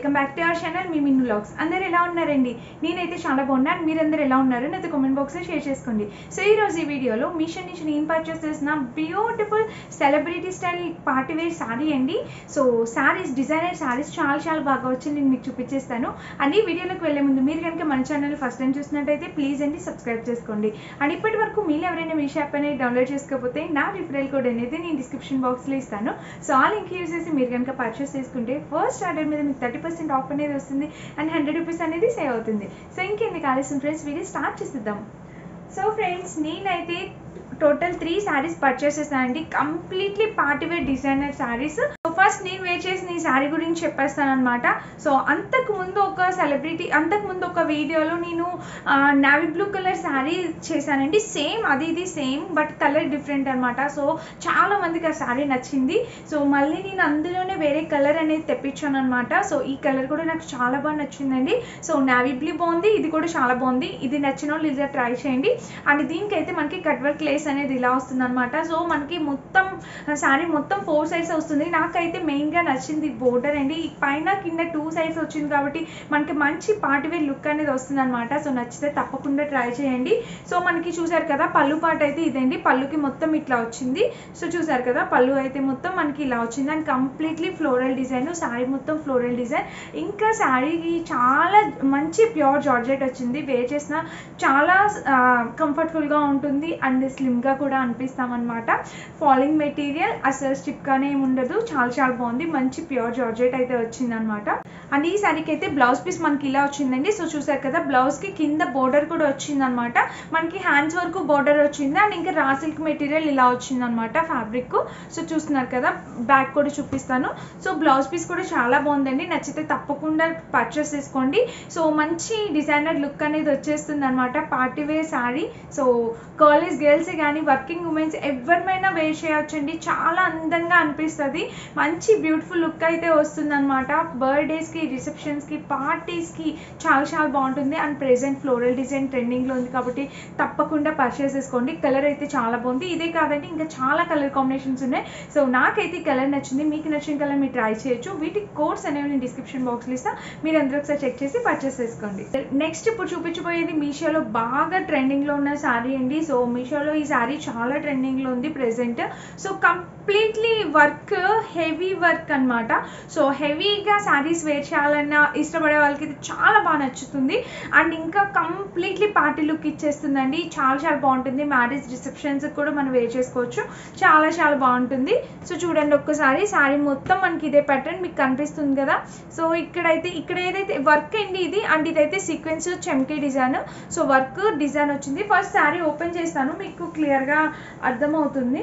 welcome back to our channel మీ Minnu vlogs అందరు ఎలా ఉన్నారండి నేనైతే చాలా బాగున్నాను మీరందరూ ఎలా ఉన్నారు నాతో కామెంట్ బాక్స్లో షేర్ చేసుకోండి సో ఈ రోజు ఈ వీడియోలో మీషో నుంచి నేను పర్చేస్ చేసిన beautiful celebrity style party wear saree అండి సో శారీస్ డిజైనర్ శారీస్ చాలా చాలా బాగా వచ్చి నేను మీకు చూపించేస్తాను అండ్ ఈ వీడియోలోకి వెళ్ళే ముందు మీరు కనుక మన ఛానల్ ఫస్ట్ టైం చూసినట్టయితే ప్లీజ్ అండి సబ్స్క్రైబ్ చేసుకోండి అండ్ ఇప్పటి వరకు మీరు ఎవరైనా మీ షాప్ అనేది డౌన్లోడ్ చేసుకోకపోతే నా రిఫరల్ కోడ్ అనేది నేను డిస్క్రిప్షన్ బాక్స్లో ఇస్తాను సో ఆ లింక్ యూజ్ చేసి మీరు కనుక పర్చేస్ చేసుకుంటే ఫస్ట్ ఆర్డర్ మీద మీకు థర్టీ పర్సెంట్ ఆఫ్ అనేది వస్తుంది అండ్ హండ్రెడ్ రూపీస్ అనేది సేవ్ అవుతుంది సో ఇంకెందుకు ఆలస్యం ఫ్రెండ్స్ వీడియో స్టార్ట్ చేసేద్దాం సో ఫ్రెండ్స్ నేనైతే టోటల్ త్రీ శారీస్ పర్చేస్ చేశానండి completely party wear designer sarees so first నేను వేర్ చేసిన ఈ శారీ గురించి చెప్పేస్తాను అనమాట సో అంతకు ముందు ఒక సెలబ్రిటీ అంతకు ముందు ఒక వీడియోలో నేను నావీ బ్లూ కలర్ శారీ చేశానండి సేమ్ అది ఇది సేమ్ బట్ కలర్ డిఫరెంట్ అనమాట సో చాలా మందికి ఆ శారీ నచ్చింది సో మళ్ళీ నేను అందులోనే వేరే కలర్ అనేది తెప్పించాను అనమాట సో ఈ కలర్ కూడా నాకు చాలా బాగా నచ్చిందండి సో నావీ బ్లూ బాగుంది ఇది కూడా చాలా బాగుంది ఇది నచ్చిన వాళ్ళు ఇలా ట్రై చేయండి అండ్ దీనికైతే మనకి కట్ వర్క్ లేస్ అనేది ఇలా వస్తుంది అనమాట సో మనకి మొత్తం శారీ మొత్తం ఫోర్ సైడ్స్ వస్తుంది నాకైతే మెయిన్గా నచ్చింది బోర్డర్ అండి ఈ పైన కింద టూ సైడ్స్ వచ్చింది కాబట్టి మనకి మంచి పార్టీ వేర్ లుక్ అనేది వస్తుంది అనమాట సో నచ్చితే తప్పకుండా ట్రై చేయండి సో మనకి చూసారు కదా పళ్ళు పాట అయితే ఇదండి పళ్ళుకి మొత్తం ఇట్లా వచ్చింది సో చూసారు కదా పళ్ళు అయితే మొత్తం మనకి ఇలా వచ్చింది and completely floral design saree మొత్తం ఫ్లోరల్ డిజైన్ ఇంకా శారీకి చాలా మంచి ప్యూర్ జార్జెట్ వచ్చింది వేర్ చేసిన చాలా కంఫర్టబుల్గా ఉంటుంది అండ్ స్లిమ్గా కూడా అనిపిస్తామన్నమాట ఫాలింగ్ మెటీరియల్ అసలు స్టిప్గానే ఏమి ఉండదు చాలా చాలా బాగుంది మంచి ప్యూర్ జార్జెట్ అయితే వచ్చిందనమాట అండ్ ఈ శారీకి అయితే బ్లౌజ్ పీస్ మనకి ఇలా వచ్చిందండి సో చూసారు కదా బ్లౌజ్కి కింద బోర్డర్ కూడా వచ్చిందనమాట మనకి హ్యాండ్స్ వరకు బోర్డర్ వచ్చింది అండ్ ఇంకా రా సిల్క్ మెటీరియల్ ఇలా వచ్చిందనమాట ఫ్యాబ్రిక్ సో చూస్తున్నారు కదా బ్యాక్ కూడా చూపిస్తాను సో బ్లౌజ్ పీస్ కూడా చాలా బాగుందండి నచ్చితే తప్పకుండా పర్చేస్ చేసుకోండి సో మంచి డిజైనర్ లుక్ అనేది వచ్చేస్తుంది అనమాట party wear saree so college girls కానీ వర్కింగ్ ఉమెన్స్ ఎవరిమైనా వేర్ చేయొచ్చండి చాలా అందంగా అనిపిస్తుంది మంచి బ్యూటిఫుల్ లుక్ అయితే వస్తుంది అనమాట బర్త్డేస్కి రిసెప్షన్స్కి పార్టీస్కి చాలా చాలా బాగుంటుంది అండ్ ప్రెసెంట్ ఫ్లోరల్ డిజైన్ ట్రెండింగ్లో ఉంది కాబట్టి తప్పకుండా పర్చేస్ చేసుకోండి కలర్ అయితే చాలా బాగుంది ఇదే కాదండి ఇంకా చాలా కలర్ కాంబినేషన్స్ ఉన్నాయి సో నాకైతే ఈ కలర్ నచ్చింది మీకు నచ్చిన కలర్ మీరు ట్రై చేయొచ్చు వీటి కోడ్స్ అనేవి నేను డిస్క్రిప్షన్ బాక్స్లో ఇస్తా మీరు అందరూ ఒకసారి చెక్ చేసి పర్చేస్ చేసుకోండి నెక్స్ట్ ఇప్పుడు చూపించబోయేది మీషోలో బాగా ట్రెండింగ్లో ఉన్న శారీ అండి సో మీషోలో ఈ శారీ చాలా ట్రెండింగ్లో ఉంది present so completely work heavy work అనమాట సో హెవీగా శారీస్ వేర్ చేయాలన్న ఇష్టపడే వాళ్ళకి ఇది చాలా బాగా నచ్చుతుంది అండ్ ఇంకా కంప్లీట్లీ పార్టీ లుక్ ఇచ్చేస్తుందండి చాలా చాలా బాగుంటుంది మ్యారేజ్ రిసెప్షన్స్ కూడా మనం వేర్ చేసుకోవచ్చు చాలా చాలా బాగుంటుంది సో చూడండి ఒక్కసారి శారీ మొత్తం మనకి ఇదే ప్యాటర్న్ మీకు కనిపిస్తుంది కదా సో ఇక్కడైతే ఇక్కడ ఏదైతే వర్క్ అండి ఇది అండ్ ఇదైతే సీక్వెన్స్ చెమ్కీ డిజైన్ సో వర్క్ డిజైన్ వచ్చింది ఫస్ట్ శారీ ఓపెన్ చేస్తాను మీకు క్లియర్గా అర్థమవుతుంది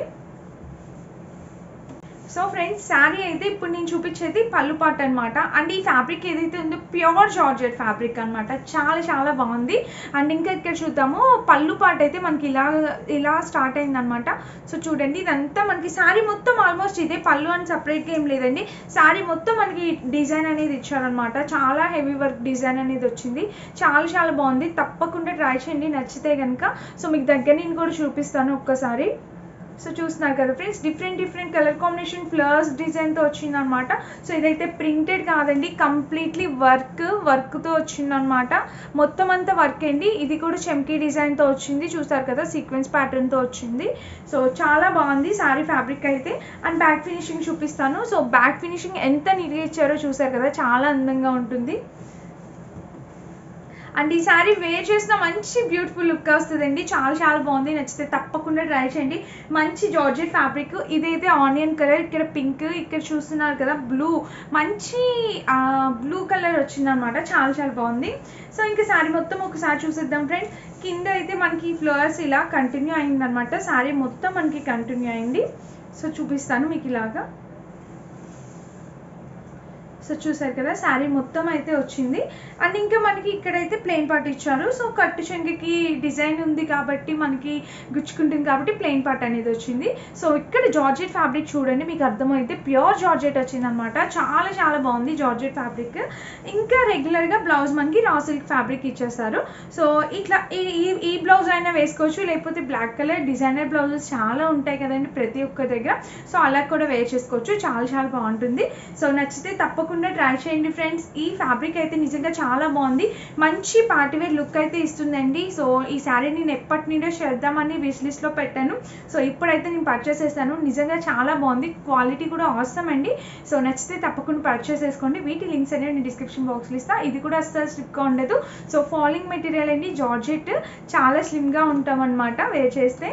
సో ఫ్రెండ్స్ శారీ అయితే ఇప్పుడు నేను చూపించేది పళ్ళు పాట అనమాట అండ్ ఈ ఫ్యాబ్రిక్ ఏదైతే ఉందో ప్యూర్ జార్జెట్ ఫ్యాబ్రిక్ అనమాట చాలా చాలా బాగుంది అండ్ ఇంకా ఇక్కడ చూద్దాము పళ్ళు పాట అయితే మనకి ఇలా ఇలా స్టార్ట్ అయింది అనమాట సో చూడండి ఇదంతా మనకి శారీ మొత్తం ఆల్మోస్ట్ ఇదే పళ్ళు అని సపరేట్గా ఏం లేదండి శారీ మొత్తం మనకి డిజైన్ అనేది ఇచ్చారనమాట చాలా హెవీ వర్క్ డిజైన్ అనేది వచ్చింది చాలా చాలా బాగుంది తప్పకుండా ట్రై చేయండి నచ్చితే కనుక సో మీకు దగ్గర నేను కూడా చూపిస్తాను ఒక్కసారి సో చూస్తున్నారు కదా friends different different colour combination flowers డిజైన్తో వచ్చింది అనమాట సో ఇదైతే ప్రింటెడ్ కాదండి కంప్లీట్లీ వర్క్ వర్క్తో వచ్చిందనమాట మొత్తం అంతా వర్క్ అండి ఇది కూడా చెమ్కీ డిజైన్తో వచ్చింది చూసారు కదా సీక్వెన్స్ ప్యాటర్న్తో వచ్చింది సో చాలా బాగుంది శారీ ఫ్యాబ్రిక్ అయితే అండ్ బ్యాక్ ఫినిషింగ్ చూపిస్తాను సో బ్యాక్ ఫినిషింగ్ ఎంత నీట్గా ఇచ్చారో చూసారు కదా చాలా అందంగా ఉంటుంది అండ్ ఈ శారీ వేర్ చేసిన మంచి బ్యూటిఫుల్ లుక్ వస్తుందండి చాలా చాలా బాగుంది నచ్చితే తప్పకుండా ట్రై చేయండి మంచి జార్జెట్ ఫ్యాబ్రిక్ ఇదైతే ఆనియన్ కలర్ ఇక్కడ పింక్ ఇక్కడ చూస్తున్నారు కదా బ్లూ మంచి బ్లూ కలర్ వచ్చిందనమాట చాలా చాలా బాగుంది సో ఇంకా శారీ మొత్తం ఒకసారి చూసేద్దాం ఫ్రెండ్ కింద అయితే మనకి ఫ్లవర్స్ ఇలా కంటిన్యూ అయిందనమాట శారీ మొత్తం మనకి కంటిన్యూ అయింది సో చూపిస్తాను మీకు ఇలాగా సో చూసారు కదా శారీ మొత్తం అయితే వచ్చింది అండ్ ఇంకా మనకి ఇక్కడైతే ప్లెయిన్ పార్ట్ ఇచ్చారు సో కట్టు చెంగుకి డిజైన్ ఉంది కాబట్టి మనకి గుచ్చుకుంటుంది కాబట్టి ప్లెయిన్ పార్ట్ అనేది వచ్చింది సో ఇక్కడ జార్జెట్ ఫ్యాబ్రిక్ చూడండి మీకు అర్థమైతే ప్యూర్ జార్జెట్ వచ్చింది అనమాట చాలా చాలా బాగుంది జార్జెట్ ఫ్యాబ్రిక్ ఇంకా రెగ్యులర్గా బ్లౌజ్ మనకి రా సిల్క్ ఫ్యాబ్రిక్ ఇచ్చేస్తారు సో ఇట్లా ఈ ఈ- ఈ బ్లౌజ్ అయినా వేసుకోవచ్చు లేకపోతే బ్లాక్ కలర్ డిజైనర్ బ్లౌజెస్ చాలా ఉంటాయి కదండి ప్రతి ఒక్క దగ్గర సో అలా కూడా వేర్ చేసుకోవచ్చు చాలా చాలా బాగుంటుంది సో నచ్చితే తప్పకుండా తప్పకుండా ట్రై చేయండి ఫ్రెండ్స్ ఈ ఫ్యాబ్రిక్ అయితే నిజంగా చాలా బాగుంది మంచి పార్టీవేర్ లుక్ అయితే ఇస్తుందండి సో ఈ శారీ నేను ఎప్పటి నుండో చేద్దామని విష్ లిస్ట్లో పెట్టాను సో ఇప్పుడైతే నేను పర్చేస్ చేశాను నిజంగా చాలా బాగుంది క్వాలిటీ కూడా అవసరం అండి సో నచ్చితే తప్పకుండా పర్చేస్ చేసుకోండి వీటి లింక్స్ అనేవి నేను డిస్క్రిప్షన్ బాక్స్లో ఇస్తాను ఇది కూడా అస్సలు స్లిప్గా ఉండదు సో ఫాలింగ్ మెటీరియల్ అండి జార్జెట్ చాలా స్లిమ్గా ఉంటాం అనమాట వేర్ చేస్తే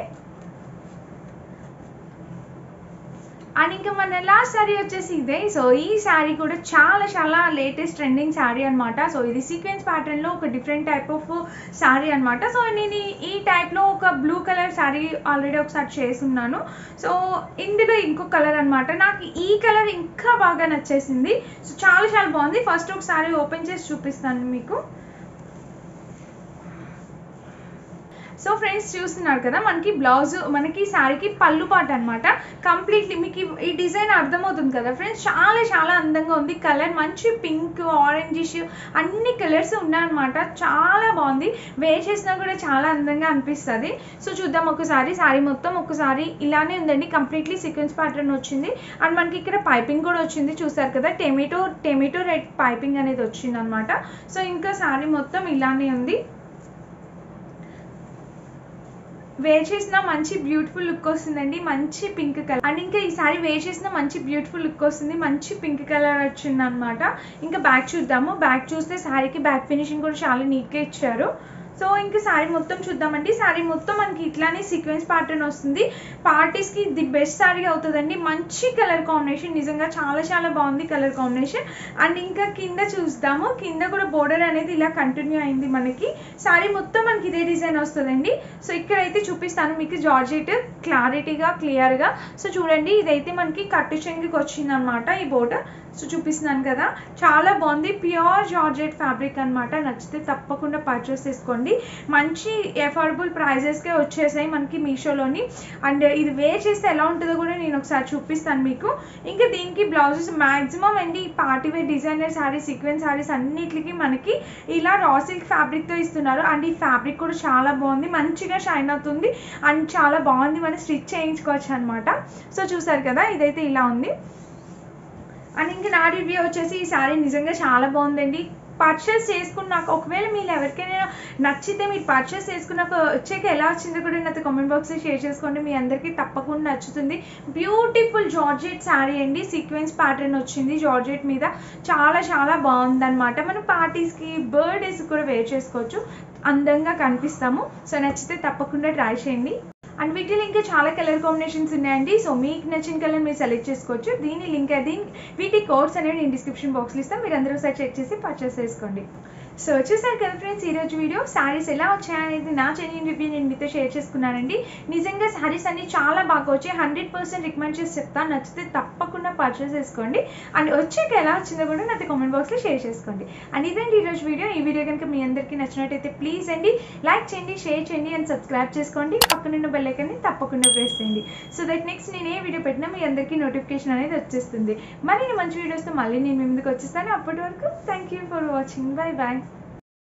అండ్ ఇంకా మన లాస్ట్ శారీ వచ్చేసి ఇదే సో ఈ శారీ కూడా చాలా చాలా లేటెస్ట్ ట్రెండింగ్ శారీ అనమాట సో ఇది సీక్వెన్స్ ప్యాటర్న్లో ఒక డిఫరెంట్ టైప్ ఆఫ్ శారీ అనమాట సో నేను ఈ- ఈ టైప్లో ఒక బ్లూ కలర్ శారీ ఆల్రెడీ ఒకసారి చేసున్నాను సో ఇందులో ఇంకో కలర్ అనమాట నాకు ఈ కలర్ ఇంకా బాగా నచ్చేసింది సో చాలా చాలా బాగుంది ఫస్ట్ ఒకసారి ఓపెన్ చేసి చూపిస్తాను మీకు సో ఫ్రెండ్స్ చూస్తున్నారు కదా మనకి బ్లౌజ్ మనకి శారీకి పళ్ళు పాట అనమాట కంప్లీట్లీ మీకు ఈ- ఈ డిజైన్ అర్థమవుతుంది కదా ఫ్రెండ్స్ చాలా చాలా అందంగా ఉంది కలర్ మంచి పింక్ ఆరెంజిష్ అన్ని కలర్స్ ఉన్నాయన్నమాట చాలా బాగుంది వేర్ చేసినా కూడా చాలా అందంగా అనిపిస్తుంది సో చూద్దాం ఒకసారి శారీ మొత్తం ఒకసారి ఇలానే ఉందండి కంప్లీట్లీ సీక్వెన్స్ ప్యాటర్న్ వచ్చింది అండ్ మనకి ఇక్కడ పైపింగ్ కూడా వచ్చింది చూసారు కదా టెమిటో టెమిటో రెడ్ పైపింగ్ అనేది వచ్చింది అనమాట సో ఇంకా శారీ మొత్తం ఇలానే ఉంది వేర్ చేసిన మంచి బ్యూటిఫుల్ లుక్ వస్తుందండి మంచి పింక్ కలర్ అండ్ ఇంకా ఈ సారీ వేర్ చేసిన మంచి బ్యూటిఫుల్ లుక్ వస్తుంది మంచి పింక్ కలర్ వచ్చింది అనమాట ఇంకా బ్యాక్ చూద్దాము బ్యాక్ చూస్తే శారీకి బ్యాక్ ఫినిషింగ్ కూడా చాలా నీట్గా ఇచ్చారు సో ఇంకా శారీ మొత్తం చూద్దామండి శారీ మొత్తం మనకి ఇట్లానే సీక్వెన్స్ ప్యాటర్న్ వస్తుంది పార్టీస్కి ది బెస్ట్ శారీ అవుతుందండి మంచి కలర్ కాంబినేషన్ నిజంగా చాలా చాలా బాగుంది కలర్ కాంబినేషన్ అండ్ ఇంకా కింద చూద్దాము కింద కూడా బోర్డర్ అనేది ఇలా కంటిన్యూ అయింది మనకి శారీ మొత్తం మనకి ఇదే డిజైన్ వస్తుందండి సో ఇక్కడైతే చూపిస్తాను మీకు జార్జెట్ క్లారిటీగా క్లియర్గా సో చూడండి ఇదైతే మనకి కట్టు చెంగుకి వచ్చింది అనమాట ఈ బోర్డర్ సో చూపిస్తున్నాను కదా చాలా బాగుంది ప్యూర్ జార్జెట్ ఫ్యాబ్రిక్ అన్నమాట నచ్చితే తప్పకుండా పర్చేస్ చేసుకోండి మంచి అఫోర్డబుల్ ప్రైజెస్కే వచ్చేసాయి మనకి మీషోలోని అండ్ ఇది వేర్ చేస్తే ఎలా ఉంటుందో కూడా నేను ఒకసారి చూపిస్తాను మీకు ఇంకా దీనికి బ్లౌజెస్ మ్యాక్సిమం అండి party wear designer sarees sequence sarees అన్నిటికి మనకి ఇలా రా సిల్క్ ఫ్యాబ్రిక్తో ఇస్తున్నారు అండ్ ఈ ఫ్యాబ్రిక్ కూడా చాలా బాగుంది మంచిగా షైన్ అవుతుంది అండ్ చాలా బాగుంది మనం స్టిచ్ చేయించుకోవచ్చు అనమాట సో చూసారు కదా ఇదైతే ఇలా ఉంది అండ్ ఇంకా నా రివ్యూ వచ్చేసి ఈ శారీ నిజంగా చాలా బాగుందండి పర్చేస్ చేసుకున్నాక ఒకవేళ మీరు ఎవరికైనా నచ్చితే మీరు పర్చేస్ చేసుకున్నాక వచ్చాక ఎలా వచ్చిందో కూడా నాతో కామెంట్ బాక్స్లో షేర్ చేసుకోండి మీ అందరికీ తప్పకుండా నచ్చుతుంది బ్యూటిఫుల్ జార్జెట్ శారీ అండి సీక్వెన్స్ ప్యాటర్న్ వచ్చింది జార్జెట్ మీద చాలా చాలా బాగుందన్నమాట మనం పార్టీస్కి బర్త్డేస్ కూడా వేర్ చేసుకోవచ్చు అందంగా కనిపిస్తాము సో నచ్చితే తప్పకుండా ట్రై చేయండి అండ్ వీటిలో ఇంకా చాలా కలర్ కాంబినేషన్స్ ఉన్నాయండి సో మీకు నచ్చిన కలర్ మీరు సెలెక్ట్ చేసుకోవచ్చు దీని లింక్ అది వీటి కోడ్స్ అనేవి నేను డిస్క్రిప్షన్ బాక్స్లో ఇస్తాను మీరు అందరూ ఒకసారి చెక్ చేసి పర్చేస్ చేసుకోండి సో వచ్చేసారు కదా ఫ్రెండ్స్ ఈరోజు వీడియో శారీస్ ఎలా వచ్చాయనేది నా చెన్నిన్ రివ్యూ నేను మీతో షేర్ చేసుకున్నానండి నిజంగా శారీస్ అన్ని చాలా బాగా వచ్చాయి హండ్రెడ్ పర్సెంట్ రికమెండ్ చేసి చెప్తాను నచ్చితే తప్పకుండా పర్చేస్ చేసుకోండి అండ్ వచ్చాక ఎలా వచ్చిందో కూడా నాతో కామెంట్ బాక్స్లో షేర్ చేసుకోండి అండ్ ఇదండి ఈరోజు వీడియో ఈ వీడియో కనుక మీ అందరికీ నచ్చినట్టయితే ప్లీజ్ అండి లైక్ చేయండి షేర్ చేయండి అండ్ సబ్స్క్రైబ్ చేసుకోండి పక్కనున్న బెల్ ఐకాన్ని తప్పకుండా ప్రెస్ చేయండి సో దట్ నెక్స్ట్ నేను ఏ వీడియో పెట్టినా మీ అందరికీ నోటిఫికేషన్ అనేది వచ్చేస్తుంది మరిన్ని మంచి వీడియోస్తో మళ్ళీ నేను మీ ముందుకు వచ్చేస్తాను అప్పటి వరకు thank you for watching bye bye